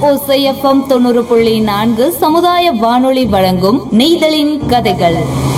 ஓசைஎஃப்எம் தொண்ணூறு புள்ளி நான்கு சமுதாய வானொலி வழங்கும் நெய்தலின் கதைகள்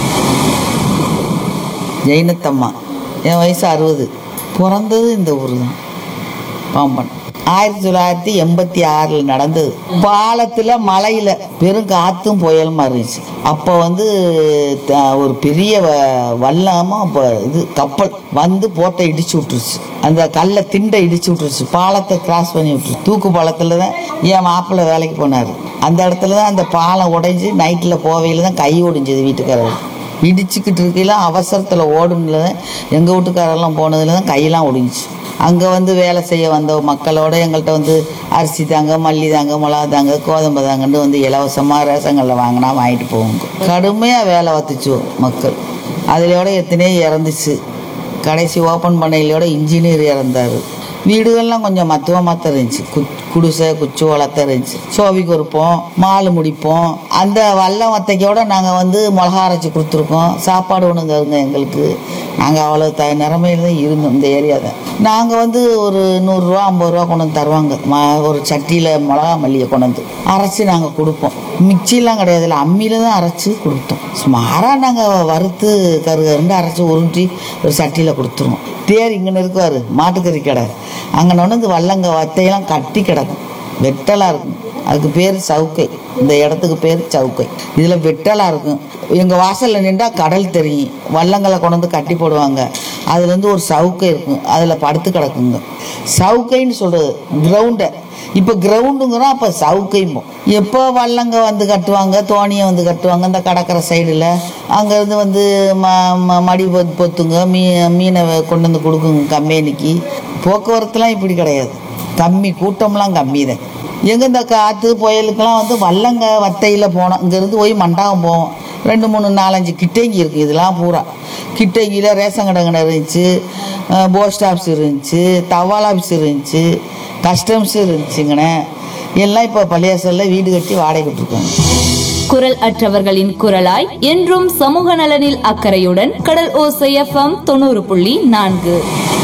ஜெயினத்தம்மா என் வயசு அறுபது பிறந்தது இந்த ஊர் தான் பாம்பன் ஆயிரத்தி தொள்ளாயிரத்தி எண்பத்தி ஆறில் நடந்தது பாலத்தில் மலையில் பெரும் காற்றும் புயலுமா இருந்துச்சு அப்போ வந்து த- ஒரு பெரிய வ- வல்லமா அப்போ இது கப்பல் வந்து போட்டை இடிச்சு விட்டுருச்சு அந்த கல்லை திண்டை இடிச்சு விட்டுருச்சு பாலத்தை கிராஸ் பண்ணி விட்டுருச்சு தூக்கு பாலத்தில் தான் என் மாப்பிள்ளை வேலைக்கு போனார் அந்த இடத்துல தான் அந்த பாலம் உடைஞ்சு நைட்டில் போவையில் தான் கை ஒடிஞ்சது வீட்டுக்காரர் இடிச்சுக்கிட்டு இருக்கையில அவசரத்தில் ஓடுனதுல தான் எங்கள் வீட்டுக்காரெல்லாம் போனதுல தான் கையெல்லாம் ஒடிஞ்சிச்சு அங்கே வந்து வேலை செய்ய வந்த மக்களோட எங்கள்கிட்ட வந்து அரிசி தாங்க மல்லி தாங்க மிளகா தாங்க கோதம்பு தாங்கன்னு வந்து இலவசமாக ரேஷங்களில் வாங்கினா வாங்கிட்டு போவாங்க கடுமையாக வேலை வத்துச்சு மக்கள் அதிலோட எத்தனையோ இறந்துச்சு கடைசி ஓப்பன் பண்ணையிலோட இன்ஜினியர் இறந்தார் வீடுகள்லாம் கொஞ்சம் மத்துவமாக தான் இருந்துச்சு கு குடிசை குச்சி வளர்த்த இருந்துச்சு சோவி கொடுப்போம் மாலு முடிப்போம் அந்த வல்லம் வத்தைக்கோட நாங்கள் வந்து மிளகா அரைச்சி கொடுத்துருக்கோம் சாப்பாடு ஒன்று தருங்க எங்களுக்கு நாங்கள் அவ்வளோ த நிறமையில தான் இருந்தோம் இந்த ஏரியா தான் நாங்கள் வந்து ஒரு நூறுரூவா ஐம்பது ரூபா கொண்டு வந்து தருவாங்க ம ஒரு சட்டியில் மிளகா மல்லியை கொண்டு வந்து அரைச்சி நாங்கள் கொடுப்போம் மிக்சிலாம் கிடையாதுல்ல அம்மியில் தான் அரைச்சி கொடுத்தோம் சுமாராக நாங்கள் வறுத்து கரு கருண்டு அரைச்சி உருட்டி ஒரு சட்டியில் கொடுத்துருவோம் தேர் இங்கே இருக்குவார் மாட்டுக்கறி கடை அங்கே வந்து வல்லங்க வத்தையெல்லாம் கட்டி கிடக்கும் வெட்டலாக இருக்கும் அதுக்கு பேர் சவுக்கை இந்த இடத்துக்கு பேர் சவுக்கை இதில் வெட்டலாக இருக்கும் எங்கள் வாசலில் நின்றா கடல் தெரியும் வல்லங்களை கொண்டு வந்து கட்டி போடுவாங்க அதுலேருந்து ஒரு சவுக்கை இருக்கும் அதில் படுத்து கிடக்குங்க சவுக்கைன்னு சொல்கிறது கிரவுண்டை இப்போ கிரவுண்டுங்கிறோம் அப்போ சவுக்கைம்போம் எப்போ வல்லங்க வந்து கட்டுவாங்க தோணியை வந்து கட்டுவாங்க இந்த கடற்கரை சைடில் அங்கேருந்து வந்து ம ம- மடி பொ- பொத்துங்க மீ மீனை வ- கொண்டு வந்து கொடுக்குங்க கம்பெனிக்கு போக்குவரத்துலாம் இப்படி கிடையாது கம்மி கூட்டம்லாம் கம்மி தான் எங்கே இந்த காற்று புயலுக்கெல்லாம் வந்து வல்லங்க வத்தையில் போனோம் இங்கேருந்து போய் மண்டாகம் போவோம் ரெண்டு மூணு நாலஞ்சு கிட்டங்கி இருக்குது இதெல்லாம் பூரா கிட்டங்கியில் ரேஷன் கடை கடை இருந்துச்சு போஸ்ட் ஆஃபீஸ் இருந்துச்சு தபால் ஆஃபீஸ் இருந்துச்சு கஸ்டம்ஸ் இருந்துச்சுங்கண்ணே எல்லாம் இப்போ பள்ளியாசலில் வீடு கட்டி வாடகை விட்டுருக்காங்க குரல் அற்றவர்களின் குரலாய் என்றும் சமூக நலனில் அக்கறையுடன் கடல் ஓசைஎஃப்எம் தொண்ணூறு புள்ளி நான்கு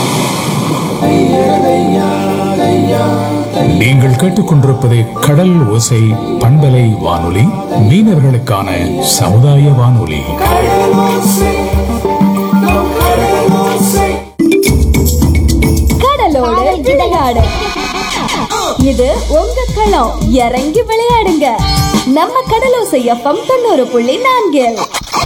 நீங்கள் கேட்டுக்கொண்டிருப்பது கடல் ஓசை பண்பலை வானொலி மீனவர்களுக்கான சமுதாய வானொலி கடலோடு விளையாடு இது உங்க களம் இறங்கி விளையாடுங்க நம்ம கடலோசை எஃப்எம் தொண்ணூறு புள்ளி நான்கில்